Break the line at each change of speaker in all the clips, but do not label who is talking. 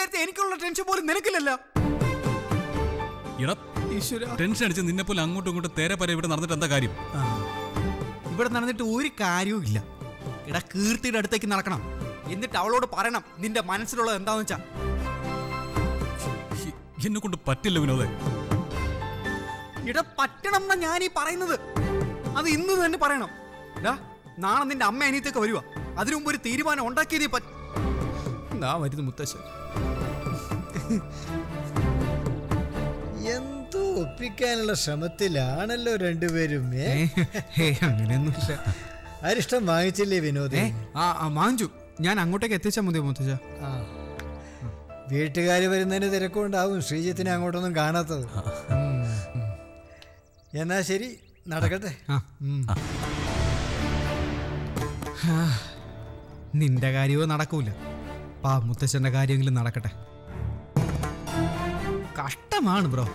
നേരത്തെ എനിക്കുള്ള ടെൻഷൻ പോലും നിനക്കില്ലല്ലോ
എടാ
ഈശ്വര
ടെൻഷൻ അടിച്ച് നിന്നെ പോലെ അങ്ങോട്ടും ഇങ്ങോട്ടും തേരെ പര ഇവിടെ നടന്നിട്ട് എന്താ കാര്യം
ഇവിടെ നടന്നിട്ട് ഒരു കാര്യവും ഇല്ല എടാ കീർത്തിയുടെ അടുത്തേക്ക് നടക്കണം എന്നിട്ട് അവളോട് പറയണം നിന്റെ മനസ്സിലുള്ളത് എന്താന്ന് വെച്ചാ
എ- എന്നെ കൊണ്ട് പറ്റില്ല വിനോദേ
ഇട പറ്റണം എന്നാ ഞാൻ ഈ പറയുന്നത് അത് ഇന്ന് തന്നെ പറയണം എടാ നാളെ നിന്റെ അമ്മ അനിയത്തൊക്കെ വരുവാ അതിനു മുമ്പ് ഒരു തീരുമാനം ഉണ്ടാക്കിയതേ പറ്റ നാ വരുന്നു മുത്തശ്ശൻ
എന്തോ ഒപ്പിക്കാനുള്ള ശ്രമത്തിലാണല്ലോ രണ്ടുപേരും ഏ?
ഏ അങ്ങനെയൊന്നുമില്ല
അരിഷ്ടം വാങ്ങിച്ചില്ലേ വിനോദേ
ഏ ആ ആ, വാങ്ങിച്ചു ഞാൻ അങ്ങോട്ടേക്ക് എത്തിച്ചാൽ മതിയോ മുത്തശ്ശ
ആ വീട്ടുകാർ വരുന്നതിന് തിരക്കുണ്ടാവും ശ്രീജിത്തിനെ അങ്ങോട്ടൊന്നും കാണാത്തത് ഉം. എന്നാ ശരി നടക്കട്ടെ
ആ ഉം. ആ, നിന്റെ കാര്യവും നടക്കൂല പാ മുത്തശ്ശന്റെ കാര്യമെങ്കിലും നടക്കട്ടെ കഷ്ടമാണ് ബ്രോ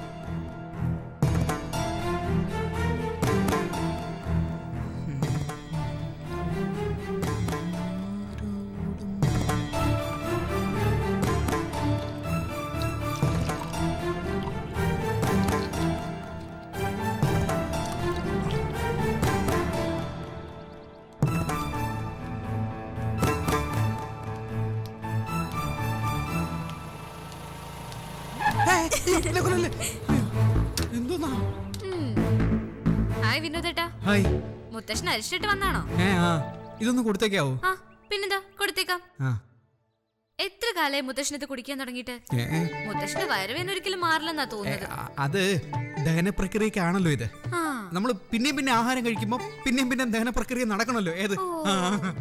എന്തോന്നാ
ഹായ് വിനോദേട്ടാ
ഹായ്
മുത്തശ്ശൻ അരിച്ചിട്ട് വന്നാണോ
ഏ ആ ഇതൊന്ന് കൊടുത്തേക്കാവോ
ആ പിന്നെന്താ കൊടുത്തേക്കാം
ആ
എത്ര കാലായി മുത്തശ്ശൻ ഇത് കുടിക്കാൻ തുടങ്ങിയിട്ട്
ഏ, ഏ,
മുത്തശ്ശന്റെ വയറുവേന ഒരിക്കലും മാറില്ലെന്നാ
ഏ,
തോന്നുന്നത്
ആ, അത് ദഹന പ്രക്രിയക്കാണല്ലോ ഇത്
ആ
നമ്മൾ പിന്നെയും പിന്നെ ആഹാരം കഴിക്കുമ്പോൾ പിന്നെയും പിന്നെ ദഹന പ്രക്രിയ നടക്കണല്ലോ ഏത് ആ.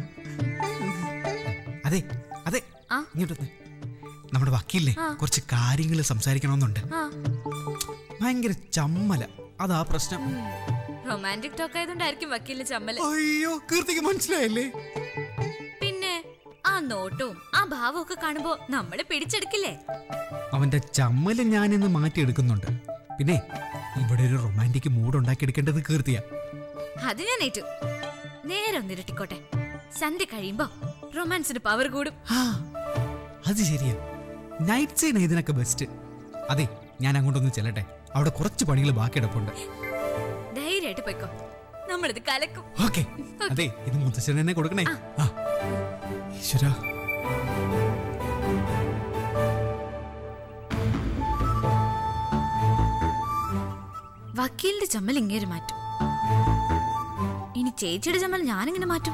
അതെ അതെ
ആ?
ഇങ്ങോട്ട് വന്നേ. നമ്മുടെ വക്കീലിനെ
ആ.
കുറച്ച് കാര്യങ്ങൾ സംസാരിക്കണമെന്നുണ്ട്
ആ
ഭയങ്കര ചമ്മല അതാ പ്രശ്നം
റൊമാൻറ്റിക് ടോക്ക് ആയതുകൊണ്ടായിരിക്കും വക്കീലിന് ചമ്മല്
അയ്യോ കീർത്തിക്ക് മനസ്സിലായല്ലേ
പിന്നെ ആ നോട്ടവും ആ ഭാവവും ഒക്കെ കാണുമ്പോ നമ്മള് പിടിച്ചെടുക്കില്ലേ
അവന്റെ ചമ്മല് ഞാനിന്ന് മാറ്റിയെടുക്കുന്നുണ്ട് പിന്നെ ഇവിടെ ഒരു റൊമാൻറ്റിക് മൂഡ് ഉണ്ടാക്കിയെടുക്കേണ്ടത് കീർത്തിയാ
അത് ഞാൻ ഏറ്റു നേരെ ഒന്നിരട്ടിക്കോട്ടെ സന്ധ്യ കഴിയുമ്പോ റൊമാൻസിന് പവർ കൂടും
ആ, അത് ശരിയാ നൈറ്റ് സീൻ ഇതിനൊക്കെ ബെസ്റ്റ് അതെ ഞാൻ അങ്ങോട്ടൊന്ന് ചെല്ലട്ടെ അവിടെ കുറച്ച് പണികൾ ബാക്കി കിടപ്പുണ്ട്
ധൈര്യമായിട്ട് പൊയ്ക്കോ നമ്മളിത് കലക്കും
ഓക്കെ അതെ ഇത് മുത്തശ്ശൻ തന്നെ കൊടുക്കണേ ആ ഈശ്വരാ
വക്കീലിന്റെ ചമ്മൽ ഇങ്ങേര് മാറ്റും ഇനി ചേച്ചിയുടെ ചമ്മൽ ഞാനെങ്ങനെ മാറ്റും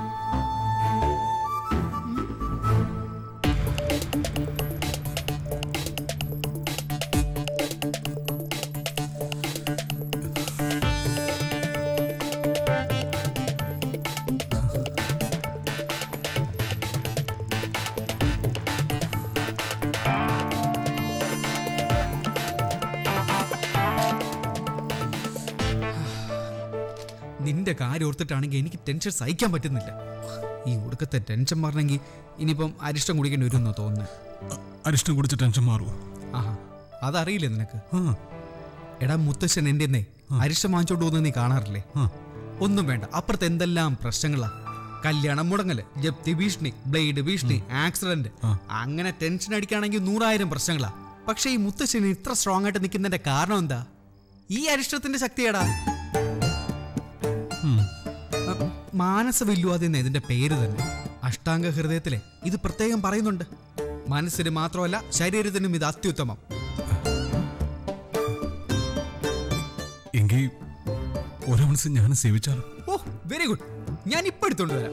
നിന്റെ കാര്യം ഓർത്തിട്ടാണെങ്കിൽ എനിക്ക് ടെൻഷൻ സഹിക്കാൻ പറ്റുന്നില്ല ഈ ഒടുക്കത്തെ ടെൻഷൻ മാറണമെങ്കിൽ ഇനിയിപ്പം അരിഷ്ടം കുടിക്കേണ്ടി വരുമെന്നോ തോന്നുന്നത്
അ- അരിഷ്ടം കുടിച്ച് ടെൻഷൻ മാറുമോ
ആഹാ അതറിയില്ലേ നിനക്ക്
ആ
എടാ മുത്തശ്ശൻ എൻ്റെ എന്നേ അരിഷ്ടം വാങ്ങിച്ചോണ്ട് പോകുന്നത് നീ കാണാറില്ലേ
ആ
ഒന്നും വേണ്ട അപ്പുറത്ത് എന്തെല്ലാം പ്രശ്നങ്ങളാ കല്യാണം മുടങ്ങല് ജപ്തി ഭീഷണി ബ്ലേഡ് ഭീഷണി ആക്സിഡന്റ്
ആ.
അങ്ങനെ ടെൻഷൻ അടിക്കുകയാണെങ്കിൽ നൂറായിരം പ്രശ്നങ്ങളാ പക്ഷെ ഈ മുത്തശ്ശന് ഇത്ര സ്ട്രോങ് ആയിട്ട് നിൽക്കുന്നതിന്റെ കാരണം എന്താ ഈ അരിഷ്ടത്തിന്റെ ശക്തിയാടാ
ഉം.
അ, മാനസവില്വാദി എന്ന ഇതിന്റെ പേര് തന്നെ അഷ്ടാംഗ ഹൃദയത്തിലെ ഇത് പ്രത്യേകം പറയുന്നുണ്ട് മനസ്സിന് മാത്രമല്ല ശരീരത്തിനും ഇത് അത്യുത്തമം
എങ്കിൽ ഓരോ മനസ്സ് ഞാൻ സേവിച്ചാലോ
ഓ വെരി ഗുഡ് ഞാൻ ഇപ്പൊ എടുത്തോണ്ട് വരാം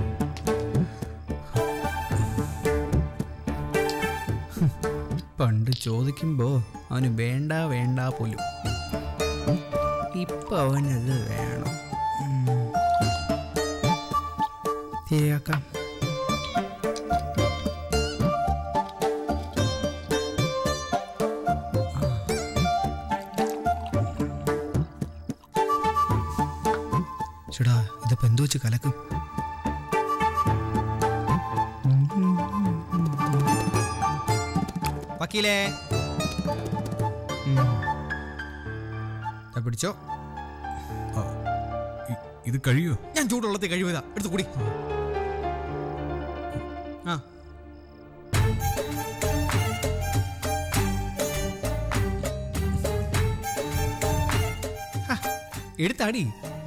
ഹും, പണ്ട് ചോദിക്കുമ്പോ അവന് വേണ്ട വേണ്ട പോലും ഇപ്പൊ അവനത് വേണം ഉം. ശരിയാക്കാം ചേടാ ഇതിപ്പോ എന്തോ വെച്ച് കലക്കും വക്കീലേ ഉം. ദാ പിടിച്ചോ
ആ, ഇ- ഇത് കഴിയോ
ഞാൻ ചൂടുള്ളത്തിൽ കഴിവതാ എടുത്ത് കുടി ആ എടുത്താടി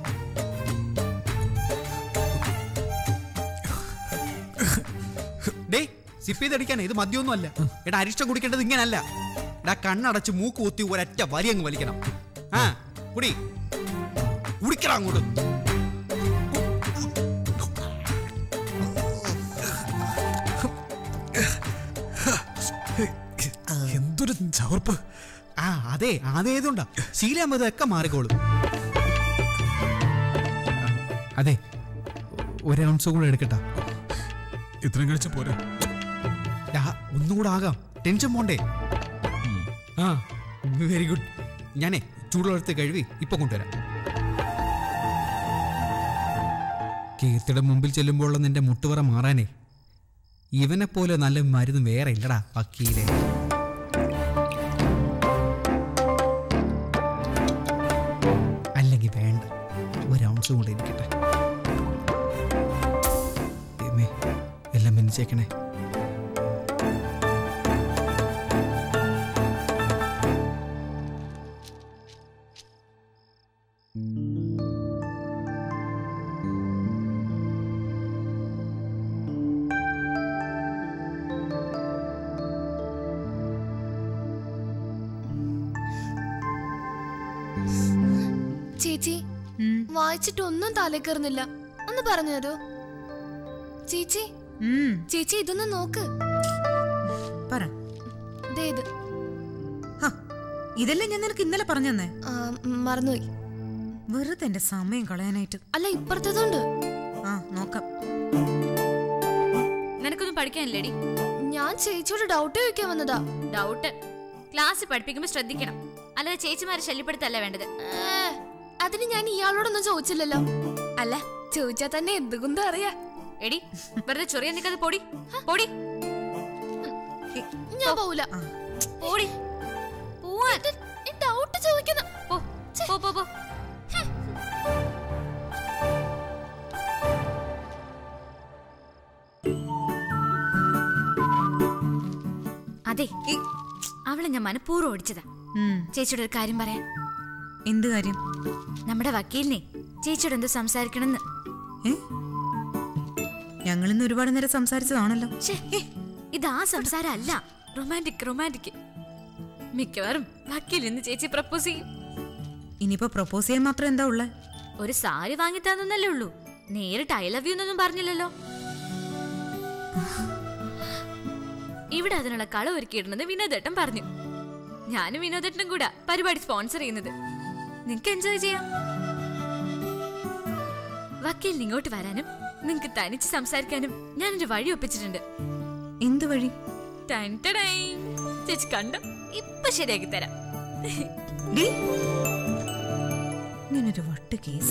ഡേ സിപ്പ് ചെയ്തടിക്കാനേ ഇത് മദ്യമൊന്നും അല്ല എടാ അരിഷ്ടം കുടിക്കേണ്ടത് ഇങ്ങനല്ല എടാ കണ്ണടച്ച് മൂക്ക് കുത്തി ഒരൊറ്റ വരി അങ്ങ് വലിക്കണം ആ കുടി കുടിക്കടാ അങ്ങോട്ട്
എന്തൊരു ചവർപ്പ്
ആ അതെ അതേതുണ്ടാ ശീലാമതൊക്കെ മാറിക്കോളും അതെ ഒരു ഔൺസ് കൂടെ എടുക്കട്ടാ
ഇത്രയും കഴിച്ച പോരെ
ഡാ, ഒന്നുകൂടെ ആകാം ടെൻഷൻ പോണ്ടേ ആ വെരി ഗുഡ് ഞാനേ ചൂടുവെള്ളത്ത് കഴുകി ഇപ്പൊ കൊണ്ടുവരാം കീർത്തിയുടെ മുമ്പിൽ ചെല്ലുമ്പോഴുള്ള നിന്റെ മുട്ടുപറ മാറാനേ ഇവനെ പോലെ നല്ല മരുന്ന് വേറെ ഇല്ലടാ വക്കീലെ അല്ലെങ്കിൽ വേണ്ട ഒരു ഔൺസ് കൂടെ ഇരിക്കട്ടെ ദൈവമേ, എല്ലാം മെനിച്ചേക്കണേ
ചേച്ചി വായിച്ചിട്ട് ഒന്നും തലേ കയറുന്നില്ല ഒന്ന് പറഞ്ഞു തരോ ചേച്ചി
ഉം,
ചേച്ചി ഇതൊന്ന് നോക്ക്
പറ
ദേ ഇത്
ഹ, ഇതല്ലേ ഞാൻ നിനക്ക് ഇന്നലെ പറഞ്ഞെന്നേ
ആ, മറന്നുപോയി
വെറുതെ എന്റെ സമയം കളയാനായിട്ട്
അല്ല ഇപ്പുറത്തതുണ്ട്
ആ നോക്കാം
നിനക്കൊന്നും പഠിക്കാനില്ലേടി
ഞാൻ ചേച്ചിയോട് ഡൗട്ട് ചോദിക്കാൻ വന്നതാ
ഡൗട്ട് ക്ലാസ് പഠിപ്പിക്കുമ്പോൾ ശ്രദ്ധിക്കണം അല്ലാതെ ചേച്ചിമാരെ ശല്യപ്പെടുത്തല്ല വേണ്ടത്
ഏ, അതിന് ഞാൻ ഇയാളോടൊന്നും ചോദിച്ചില്ലല്ലോ അല്ല ചോദിച്ചാ തന്നെ എന്തുകൊണ്ടും അറിയാ
എടി വെറുതെ ചൊറിയാൻ നിൽക്കാതെ പൊടി പൊടി
ഞാൻ പോവില്ല
പൊടി പോവാൻ
ഡൗട്ട് ചോദിക്കുന്ന
പോ പോ പോ പോ അതെ അവളെ ഞാൻ മനഃപൂർവ്വം ഓടിച്ചതാ
ഉം,
ചേച്ചിയോട് ഒരു കാര്യം പറയാൻ
എന്ത് കാര്യം
നമ്മുടെ വക്കീലിനെ ചേച്ചിയോട് എന്തോ സംസാരിക്കണമെന്ന്
ഏ ഞങ്ങൾ ഇന്ന് ഒരുപാട് നേരം സംസാരിച്ചതാണല്ലോ
ഛേ, ഇത് ആ സംസാരം അല്ല റൊമാൻറ്റിക് റൊമാൻറ്റിക് മിക്കവാറും വക്കീൽ ഇന്ന് ചേച്ചി പ്രപ്പോസ് ചെയ്യും
ഇനിയിപ്പോ പ്രപ്പോസ് ചെയ്യാൻ മാത്രം എന്താ ഉള്ളേ
ഒരു സാരി വാങ്ങിത്താന്നല്ലേ ഉള്ളൂ നേരിട്ട് ഐ ലവ് യു എന്നൊന്നും പറഞ്ഞില്ലല്ലോ ഇവിടെ അതിനുള്ള കള ഒരുക്കിയിടുന്നത് വിനോദേട്ടൻ പറഞ്ഞു ഞാനും വിനോദേട്ടനും കൂടാ പരിപാടി സ്പോൺസർ ചെയ്യുന്നത് നിങ്ങക്ക് എൻജോയ് ചെയ്യാം വക്കീലിന് ഇങ്ങോട്ട് വരാനും നിങ്ങക്ക് തനിച്ച് സംസാരിക്കാനും ഞാനൊരു വഴി ഒപ്പിച്ചിട്ടുണ്ട്
എന്ത് വഴി
ടൈം ടൈം ചേച്ചി കണ്ടോ ഇപ്പൊ ശരിയാക്കി തരാം
ഡി ഇങ്ങനൊരു വട്ട് കേസ്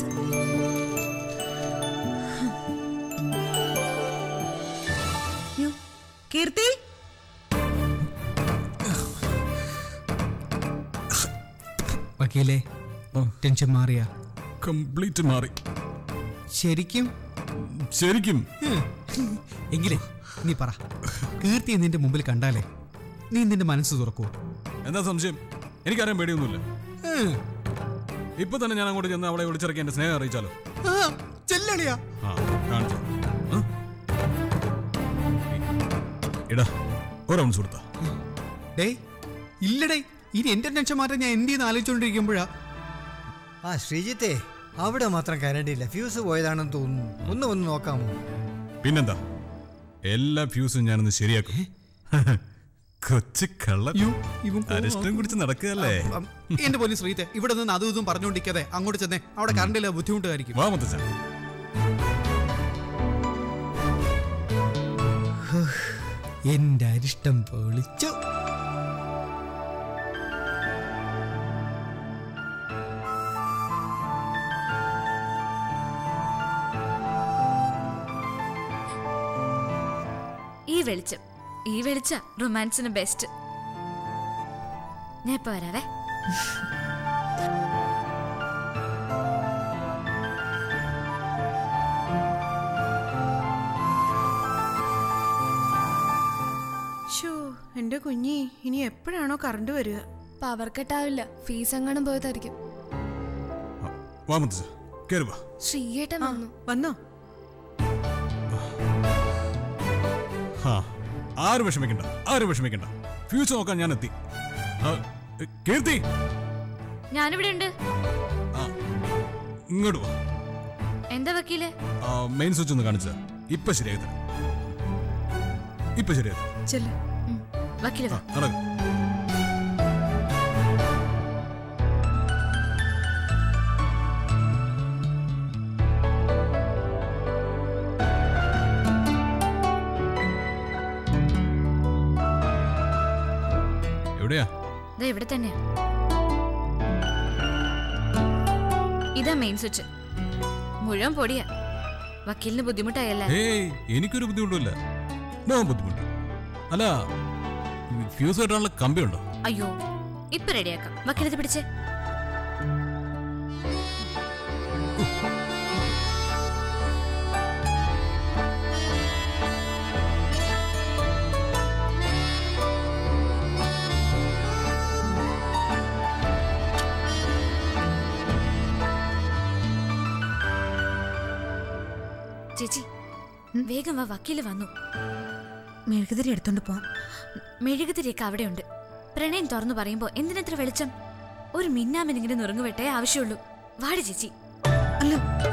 യ്യോ, കീർത്തി
വക്കീലേ ടെൻഷൻ മാറിയാ
കംപ്ലീറ്റ് മാറി
ശരിക്കും
ശരിക്കും
എങ്കിലേ നീ പറ കീർത്തിയെ നിന്റെ മുമ്പിൽ കണ്ടാലേ നീ നിന്റെ മനസ്സ് തുറക്കുവോ
എന്താ സംശയം എനിക്കറിയാൻ പേടിയൊന്നുമില്ല
ഉം.
ഇപ്പൊ തന്നെ ഞാൻ അങ്ങോട്ട് ചെന്ന് അവളെ വിളിച്ചിറക്കി എന്റെ സ്നേഹം അറിയിച്ചാലോ
ആ, ചെല്ലളിയാ
ആ കാണിച്ചു ആ? എടാ ഒരു ഔൺസ് കൊടുത്താ
ഡേ ഇല്ലടേ ഇനി എന്റെ ടെൻഷൻ മാറ്റാൻ ഞാൻ എന്ത് ചെയ്യുന്ന ആലോചിച്ചുകൊണ്ടിരിക്കുമ്പോഴാ
ആ ശ്രീജിത്തെ അവിടെ മാത്രം കരണ്ട് ഇല്ല ഫ്യൂസ് പോയതാണെന്ന് തോന്നുന്നു ഒന്ന് വന്ന് നോക്കാമോ
പിന്നെന്താ എല്ലാ ഫ്യൂസും ഞാനൊന്ന് ശരിയാക്കും കൊച്ചു കള്ള
അയ്യോ, ഇവൻ പോകുന്നു.
അരിഷ്ടം കുടിച്ച് നടക്കുകയല്ലേ
അം, എന്റെ പോലീസ് ശ്രീത്തെ ഇവിടെ നിന്ന് അതും ഇതും പറഞ്ഞുകൊണ്ടിരിക്കാതെ അങ്ങോട്ട് ചെന്നേ അവിടെ കറണ്ടില്ല ബുദ്ധിമുട്ടായിരിക്കും
വാ മുത്തച്ഛൻ
എന്റെ അരിഷ്ടം പൊളിച്ചു
ഈ വെളിച്ചം ഈ വെളിച്ച റൊമാൻസിന് ബെസ്റ്റ് ഞാൻ ഇപ്പൊ വരാവേ
ഷോ എന്റെ കുഞ്ഞി ഇനി എപ്പോഴാണോ കറണ്ട് വരിക
പവർ കട്ടാവില്ല ഫീസ് എങ്ങാനും പോയതായിരിക്കും
വാ മുത്തച്ഛ കയറി വാ
ശ്രീയേട്ടൻ
ആ,
വന്നു
വന്നോ
ആ ആരും വിഷമിക്കണ്ട ആരും വിഷമിക്കണ്ട ഫ്യൂച്ചർ നോക്കാൻ ഞാൻ എത്തി ആ, കീർത്തി
ഞാനിവിടെ ഉണ്ട്
ആ, ഇങ്ങോട്ട് വാ
എന്താ വക്കീല്
ആ, മെയിൻ സ്വിച്ച് ഒന്ന് കാണിച്ച ഇപ്പൊ ശരിയായി തരാം ഇപ്പൊ ശരിയായി തരാം.
ചെല്ല്
ഉം, വക്കീല്
ആ
വാ
നടക്കും എവിടെയാ
ദാ ഇവിടെ തന്നെയാ ഇതാ മെയിൻ സ്വിച്ച് മുഴുവൻ പൊടിയാ വക്കീലിന് ബുദ്ധിമുട്ടായല്ലേ
ഏയ് എനിക്കൊരു ബുദ്ധിമുട്ടുമില്ല നോ ബുദ്ധിമുട്ട് അല്ല ഫ്യൂസ് കെട്ടാനുള്ള കമ്പിയുണ്ടോ
അയ്യോ ഇപ്പൊ റെഡിയാക്കാം വക്കീലത് പിടിച്ചേ ചേച്ചി വേഗം വാ വക്കീല് വന്നു
മെഴുകുതിരി എടുത്തോണ്ട് പോവാം
മെഴുകുതിരിയൊക്കെ അവിടെയുണ്ട് പ്രണയം തുറന്നു പറയുമ്പോ എന്തിനത്ര വെളിച്ചം ഒരു മിന്നാമിനിങ്ങനെ നുറുങ്ങുവെട്ടേ ആവശ്യമുള്ളൂ വാടി ചേച്ചി
അല്ല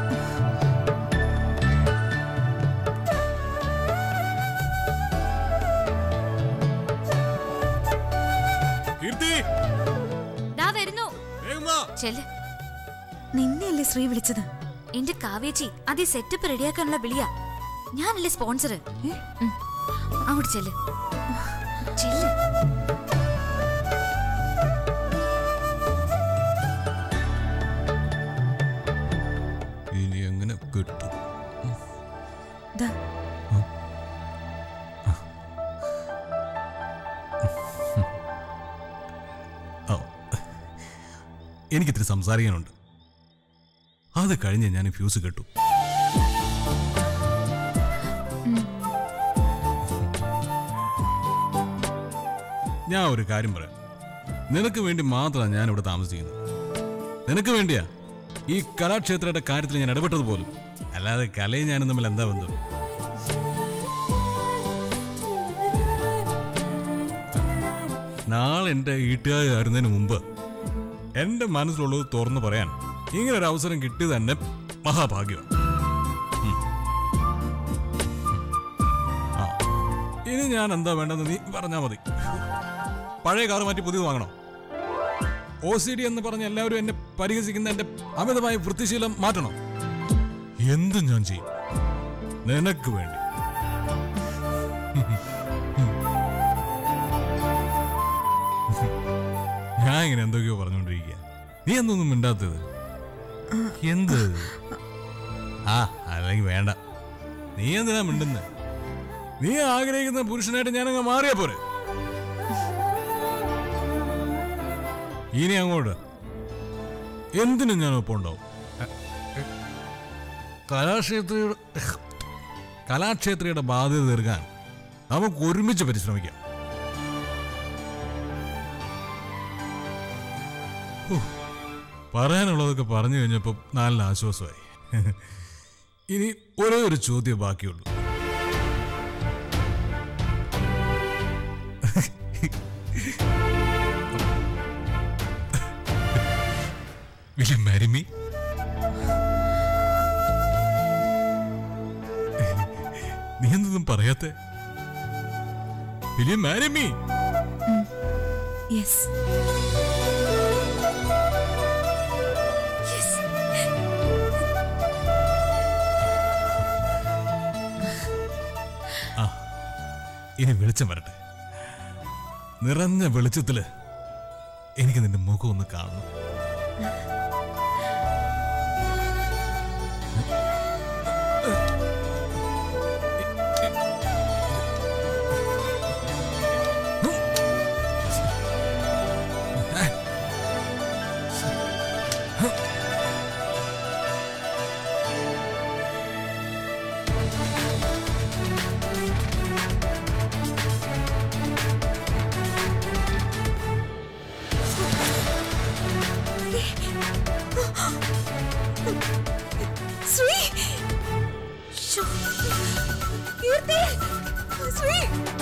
കീർത്തി
ദാ വരുന്നു
വേഗം വാ
ചെല്ല്
നിന്നെയല്ലേ ശ്രീ വിളിച്ചത്
എന്റെ കാവേച്ചി അതേ സെറ്റപ്പ് റെഡിയാക്കാനുള്ള വിളിയാ ഞാനല്ലേ സ്പോൺസർ അങ്ങോട്ട് ചെല്ല് ചെല്ല്
ഇനി എങ്ങനെ കിട്ടും
ദാ
ഓ എനിക്കിത്തിരി സംസാരിക്കാനുണ്ട് അത് കഴിഞ്ഞ് ഞാൻ ഫ്യൂസ് കെട്ടു ഞാൻ ഒരു കാര്യം പറയാം നിനക്ക് വേണ്ടി മാത്രമാണ് ഞാൻ ഇവിടെ താമസിക്കുന്നത് നിനക്ക് വേണ്ടിയാ ഈ കലാക്ഷേത്രയുടെ കാര്യത്തിൽ ഞാൻ ഇടപെട്ടത് പോലും അല്ലാതെ കലയും ഞാനും തമ്മിൽ എന്താ ബന്ധം നാളെ എൻ്റെ വീട്ടുകാരുന്നതിന് മുമ്പ് എൻ്റെ മനസ്സിലുള്ളത് തുറന്നു പറയാൻ ഇങ്ങനെ ഒരു അവസരം കിട്ടിയത് തന്നെ മഹാഭാഗ്യമാണ് ഉം. ആ ഇനി ഞാൻ എന്താ വേണ്ടെന്ന് നീ പറഞ്ഞാൽ മതി പഴയ കാറ് മാറ്റി പുതിയത് വാങ്ങണോ ഒ സി ഡി എന്ന് പറഞ്ഞ് എല്ലാവരും എന്നെ പരിഹസിക്കുന്ന എന്റെ അമിതമായ വൃത്തിശീലം മാറ്റണോ എന്തും ഞാൻ ചെയ്യും നിനക്ക് വേണ്ടി ഞാൻ ഇങ്ങനെ എന്തൊക്കെയോ പറഞ്ഞുകൊണ്ടിരിക്കുക നീ എന്തൊന്നും മിണ്ടാത്തത് എന്ത് ആ അല്ലെങ്കിൽ വേണ്ട നീ എന്തിനാ മിണ്ടുന്നത് നീ ആഗ്രഹിക്കുന്ന പുരുഷനായിട്ട് ഞാനങ്ങ് മാറിയാ പോരെ ഇനി അങ്ങോട്ട് എന്തിനും ഞാൻ ഒപ്പം ഉണ്ടാവും കലാക്ഷേത്രയുടെ കലാക്ഷേത്രയുടെ ബാധ്യത തീർക്കാൻ നമുക്ക് ഒരുമിച്ച് പരിശ്രമിക്കാം ഹോ, പറയാനുള്ളതൊക്കെ പറഞ്ഞു കഴിഞ്ഞപ്പോൾ നല്ല ആശ്വാസമായി ഇനി ഒരേ ഒരു ചോദ്യം ബാക്കിയുള്ളൂ Will you marry me? നീ എന്തൊന്നും പറയാത്തെ Will you marry me?
Yes
ആ ഇനി വെളിച്ചം വരട്ടെ നിറഞ്ഞ വെളിച്ചത്തില് എനിക്ക് നിന്റെ മുഖം ഒന്ന് കാണണം
ശ്രീ ശ്ശോ. കീർത്തി ശ്രീ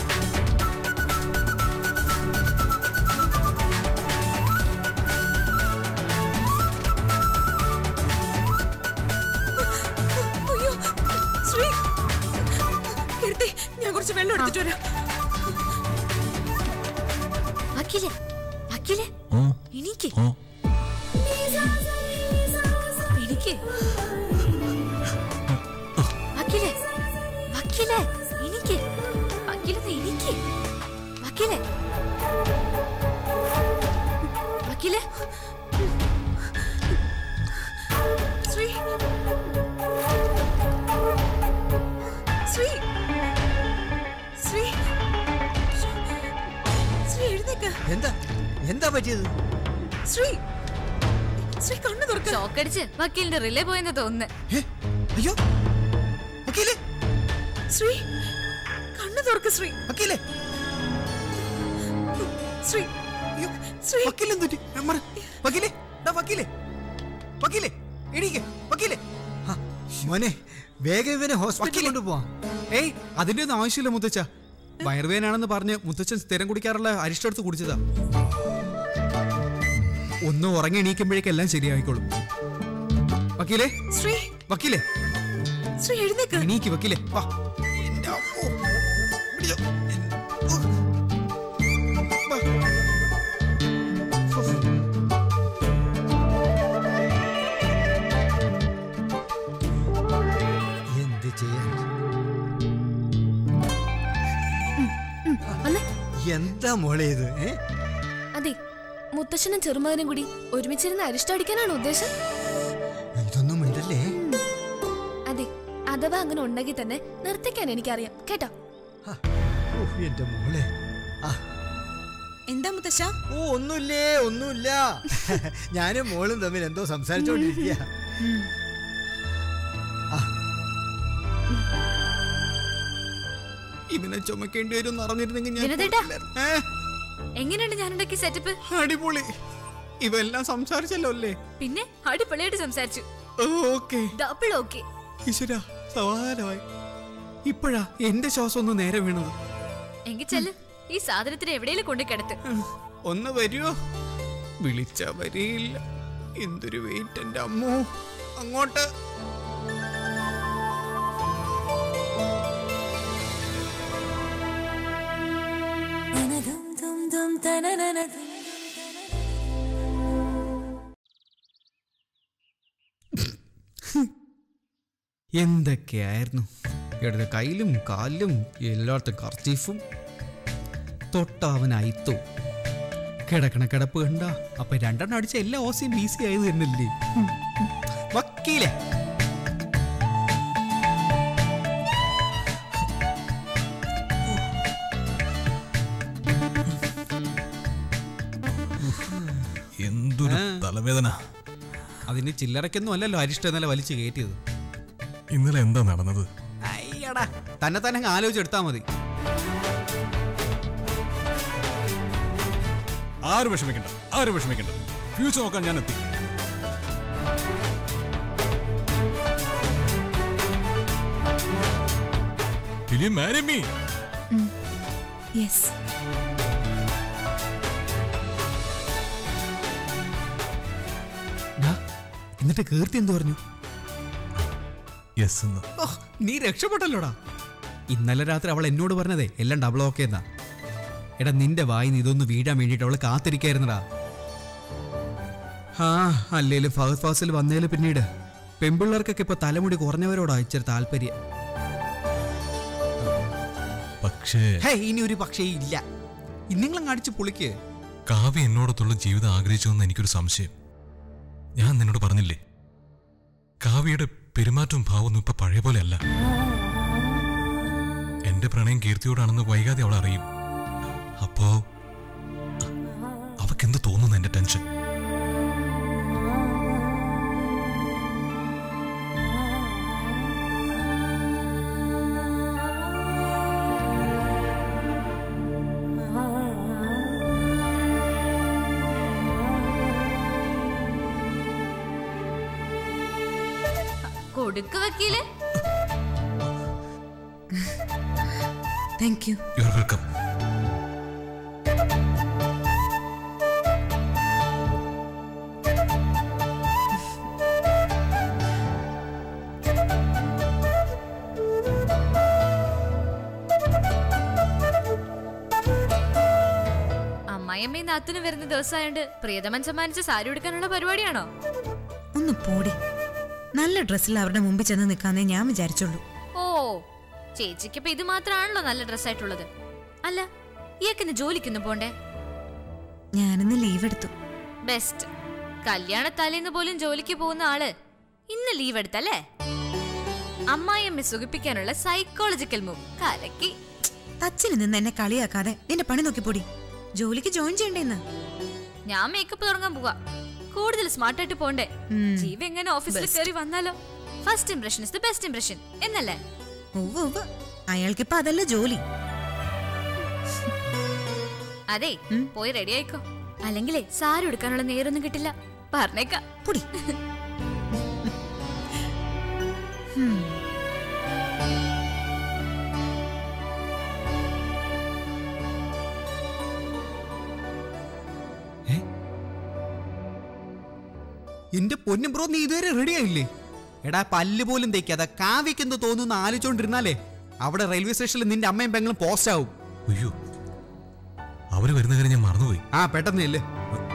അയ്യോ ശ്രീ കീർത്തി ഞാൻ കുറച്ച് വെള്ളം എടുത്തിട്ട് വരാം
വക്കീലെ വക്കീലെ
ഓ
എനിക്ക്
ഓ
എനിക്ക് വക്കീലെ വക്കീലെ എനിക്ക് വക്കീലെ എനിക്ക് വക്കീലെ വക്കീലെ
ശ്രീ ശ്രീ ശ്രീ ശ്രീ എഴുന്നേക്ക്
എന്താ എന്താ പറ്റിയത്
ശ്രീ ശ്രീ കണ്ണു തുറക്ക
ഷോക്കടിച്ച് വക്കീലിന്റെ റിലേ പോയെന്ന് തോന്നുന്നു
ഏ, അയ്യോ വക്കീലേ
ശ്രീ കണ്ണു തുറക്ക ശ്രീ
വക്കീലേ
ശ്രീ
അയ്യോ
ശ്രീ
വക്കീലെ എന്തുറ്റി മറ വക്കീലേ ഡാ വക്കീലേ വക്കീലേ എണീക്ക് വക്കീലേ
ഹ, മോനെ വേഗം ഇവനെ ഹോസ്പിറ്റലിൽ
വക്കീലെ.
കൊണ്ടുപോവാം
ഏയ് അതിന്റെ ഒന്നും ആവശ്യമില്ല മുത്തച്ഛ വയറുവേനാണെന്ന് പറഞ്ഞ് മുത്തച്ഛൻ സ്ഥിരം കുടിക്കാറുള്ള അരിഷ്ടെടുത്ത് കുടിച്ചതാ ഒന്ന് ഉറങ്ങി എണീക്കുമ്പോഴേക്കും എല്ലാം ശരിയായിക്കോളും വക്കീലേ
ശ്രീ
വക്കീലേ
ശ്രീ എഴുന്നേക്ക്
എണീക്ക് വക്കീലേ വാ എന്റെ അമ്മോ. പിടിച്ചോ. ഓ. വാ.
എന്ത് ചെയ്യാൻ
വന്നേ
എന്താ മോളെ ഇത് ഏ?
അതെ മുത്തശ്ശനും ചെറുമകനും കൂടി ഒരുമിച്ചിരുന്ന് അരിഷ്ടടിക്കാനാണ് ഉദ്ദേശം
ഇതൊന്നും മിണ്ടല്ലേ
അതെ അഥവാ അങ്ങനെ ഉണ്ടെങ്കിൽ തന്നെ നിർത്തിക്കാൻ എനിക്കറിയാം കേട്ടോ
ഹ, ഓ, എന്റെ മോളെ ആ
എന്താ മുത്തശ്ശ
ഓ ഒന്നുമില്ലേ ഒന്നുമില്ല ഞാനും മോളും തമ്മിൽ എന്തോ സംസാരിച്ചോണ്ടിരിക്കുക
ഇവനെ ചുമക്കേണ്ടി വരും അറിഞ്ഞിരുന്നെങ്കിൽ ഞാൻ
വിനോദേട്ടാ.
കൊടുക്കില്ലായിരുന്നു. ഏ,
എങ്ങനെയുണ്ട് ഞാനുണ്ടാക്കിയ സെറ്റപ്പ്
അടിപൊളി ഇവെല്ലാം സംസാരിച്ചല്ലോ അല്ലേ
പിന്നെ അടിപൊളിയായിട്ട് സംസാരിച്ചു
ഓക്കെ
ഡബിൾ ഓക്കെ
ഈശ്വര സമാധാനമായി ഇപ്പോഴാ എന്റെ ശ്വാസം ഒന്ന് നേരെ വീണത്
എങ്കിൽ ചെല്ല് ഈ സാധനത്തിന് എവിടെയെങ്കിലും കൊണ്ട് കിടത്ത്
ഒന്ന് വരുമോ വിളിച്ച വരിയില്ല എന്തൊരു വെയിറ്റ് എന്റെ അമ്മോ അങ്ങോട്ട് എന്തൊക്കെയായിരുന്നു ഇടത് കയ്യിലും കാലിലും എല്ലായിടത്തും കർച്ചീഫും തൊട്ടവൻ അയിത്തു കിടക്കണ കിടപ്പ് കണ്ട അപ്പൊ രണ്ടെണ്ണം അടിച്ച എല്ലാ ഓസയും ഈസി ആയത് തന്നെയല്ലേ ഉം. വക്കീലെ
എന്തൊരു
ആ.
തലവേദന
അതിന് ചില്ലറയ്ക്കൊന്നും അല്ലല്ലോ അരിഷ്ടം ഇന്നലെ വലിച്ചു കയറ്റിയത്
ഇന്നലെ എന്താ നടന്നത്
അയ്യടാ തന്നെ തന്നെ അങ്ങ് ആലോചിച്ചെടുത്താ മതി
ആര് വിഷമിക്കണ്ട ആര് വിഷമിക്കണ്ട ഫ്യൂച്ചർ നോക്കാൻ ഞാൻ എത്തി Will you marry me?
Yes
ഡാ, എന്നിട്ട് കീർത്തി എന്ത് പറഞ്ഞു
Yes എന്ന്
ഓ, നീ രക്ഷപ്പെട്ടല്ലോടാ ഇന്നലെ രാത്രി അവൾ എന്നോട് പറഞ്ഞതേ എല്ലാം ഡബിൾ ഓക്കെ എന്നാ എടാ നിന്റെ വായിന്ന് ഇതൊന്ന് വീഴാൻ വേണ്ടിയിട്ട് അവള് കാത്തിരിക്കായിരുന്നടാ ആ അല്ലേലും ഫഹദ് ഫാസിൽ വന്നേല് പിന്നീട് പെമ്പിള്ളേർക്കൊക്കെ ഇപ്പൊ തലമുടി കുറഞ്ഞവരോടാ ഇച്ചിരി താല്പര്യം
പക്ഷേ
ഹേ ഇനി ഒരു പക്ഷേ ഇല്ല നിങ്ങളങ്ങ് അടിച്ച് പൊളിക്ക്
കാവ്യ എന്നോടൊത്തുള്ള ജീവിതം ആഗ്രഹിച്ചു എന്ന് എനിക്കൊരു സംശയം ഞാൻ നിന്നോട് പറഞ്ഞില്ലേ കാവ്യയുടെ പെരുമാറ്റവും ഭാവമൊന്നും ഇപ്പൊ പഴയ പോലെ അല്ല എന്റെ പ്രണയം കീർത്തിയോടാണെന്ന് വൈകാതെ അവൾ അറിയും അപ്പോ അവക്കെന്ത് തോന്നുന്നു എന്റെ ടെൻഷൻ
കൊടുക്ക വക്കീല്
thank you
you are welcome
അമ്മായിയമ്മയും നാത്തനും വരുന്ന ദിവസമായോണ്ട് പ്രിയതമൻ സമ്മാനിച്ച സാരി ഉടുക്കാനുള്ള പരിപാടിയാണോ
ഒന്ന് പോടി നല്ല ഡ്രസ്സിൽ അവരുടെ മുമ്പിൽ ചെന്ന് നിൽക്കാന്നേ ഞാൻ വിചാരിച്ചുള്ളൂ
ഓ ചേച്ചിക്ക് ഇപ്പൊ ഇത് മാത്രമാണല്ലോ നല്ല ഡ്രസ്സായിട്ടുള്ളത് അല്ല ഇയാക്കിന്ന് ജോലിക്കൊന്നു പോണ്ടേ
ഞാനിന്ന് ലീവ് എടുത്തു
ബെസ്റ്റ് കല്യാണ തലേന്ന് പോലും ജോലിക്ക് പോകുന്ന ആള് ഇന്ന് ലീവ് എടുത്തല്ലേ അമ്മായിയമ്മ സുഖിപ്പിക്കാനുള്ള സൈക്കോളജിക്കൽ മൂവ് കലക്കി
തച്ചിന് നിന്ന് എന്നെ കളിയാക്കാതെ നിന്റെ പണി നോക്കി പോടി ജോലിക്ക് ജോയിൻ ചെയ്യണ്ടേന്ന്
ഞാൻ മേക്കപ്പ് തുടങ്ങാൻ പോവാ കൂടുതൽ സ്മാർട്ട് ആയിട്ട് പോണ്ടേ
ഉം.
ജീവ എങ്ങനെ ഓഫീസിൽ കയറി വന്നാലോ first impression is the best impression എന്നല്ലേ
ഉവ്വ് ഉവ്വ് അയാൾക്കിപ്പോ അതല്ല ജോലി
അതെ പോയി റെഡി ആയിക്കോ അല്ലെങ്കിലേ സാരി എടുക്കാനുള്ള നേരൊന്നും കിട്ടില്ല പറഞ്ഞേക്കാം
പൊടി
എന്റെ പൊന്നും ബ്രോ നീ ഇതുവരെ റെഡി ആയില്ലേ എടാ പല്ല് പോലും തേക്കാതെ കാവ്യക്കെന്ത് തോന്നുന്നു ആലോചിച്ചോണ്ടിരുന്നാലേ അവിടെ റെയിൽവേ സ്റ്റേഷനിൽ നിന്റെ അമ്മയും പെങ്ങളും പോസ്റ്റ് ആവും
അയ്യോ അവര് വരുന്ന കാര്യം ഞാൻ മറന്നുപോയി
ആ പെട്ടെന്ന് അല്ലേ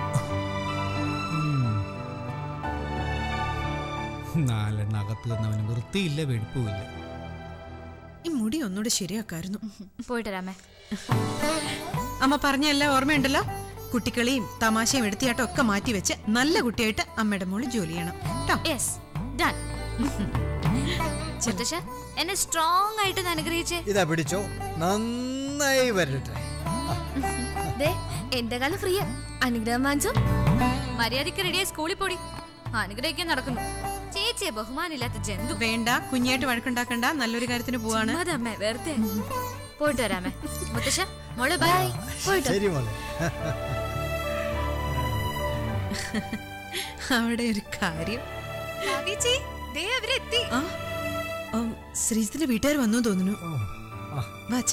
നാലെണ്ണ അകത്ത് വന്നവന് വൃത്തിയില്ല വെടുപ്പുമില്ല
ഈ മുടി ഒന്നുകൂടെ ശരിയാക്കായിരുന്നു
പോയിട്ട് വരാമേ
അമ്മ പറഞ്ഞ എല്ലാം ഓർമ്മയുണ്ടല്ലോ കുട്ടിക്കളിയും തമാശയും എടുത്തിയാട്ടം ഒക്കെ മാറ്റി വെച്ച് നല്ല കുട്ടിയായിട്ട് അമ്മയുടെ മോള് ജോലി ചെയ്യണം കേട്ടോ
യെസ് ഡൺ മുത്തശ്ശ എന്നെ സ്ട്രോങ് ആയിട്ട് ഒന്ന് അനുഗ്രഹിച്ചേ
ഇതാ പിടിച്ചോ നന്നായി വരട്ടെ
ദേ എന്റെ കാലം ഫ്രീയാ അനുഗ്രഹം വാങ്ങിച്ചോ
മര്യാദയ്ക്ക് റെഡിയായി സ്കൂളിൽ പോടി അനുഗ്രഹിക്കാൻ നടക്കുന്നു ചേച്ചിയെ ബഹുമാനില്ലാത്ത ജന്തു
വേണ്ട കുഞ്ഞായിട്ട് വഴക്കുണ്ടാക്കണ്ട നല്ലൊരു കാര്യത്തിന് പോവാണ്
അമ്മേ വെറുതെ പോയിട്ട് വരാമേ മുത്തശ്ശ മോള് ബൈ പോയിട്ട്
ശരി മോളെ
അവിടെ ഒരു കാര്യം
അവരെത്തി
ആ ഉം, ശ്രീജിത്തിന്റെ വീട്ടുകാർ വന്നു തോന്നുന്നു
ഓ, ആ,
വാച്ച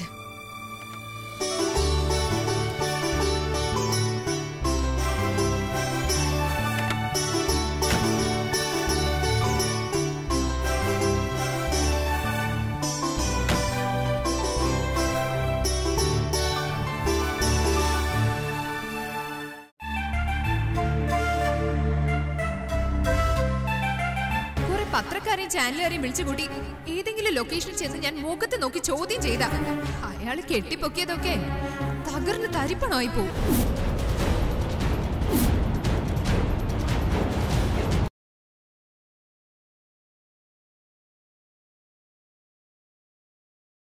കുറെ പത്രക്കാരെയും ചാനലുകാരെയും വിളിച്ചുകൂട്ടി ഏതെങ്കിലും ലൊക്കേഷനിൽ ചെന്ന് ഞാൻ മുഖത്ത് നോക്കി ചോദ്യം ചെയ്ത അയാൾ കെട്ടിപ്പൊക്കിയതൊക്കെ തകർന്ന് തരിപ്പണമായി പോവും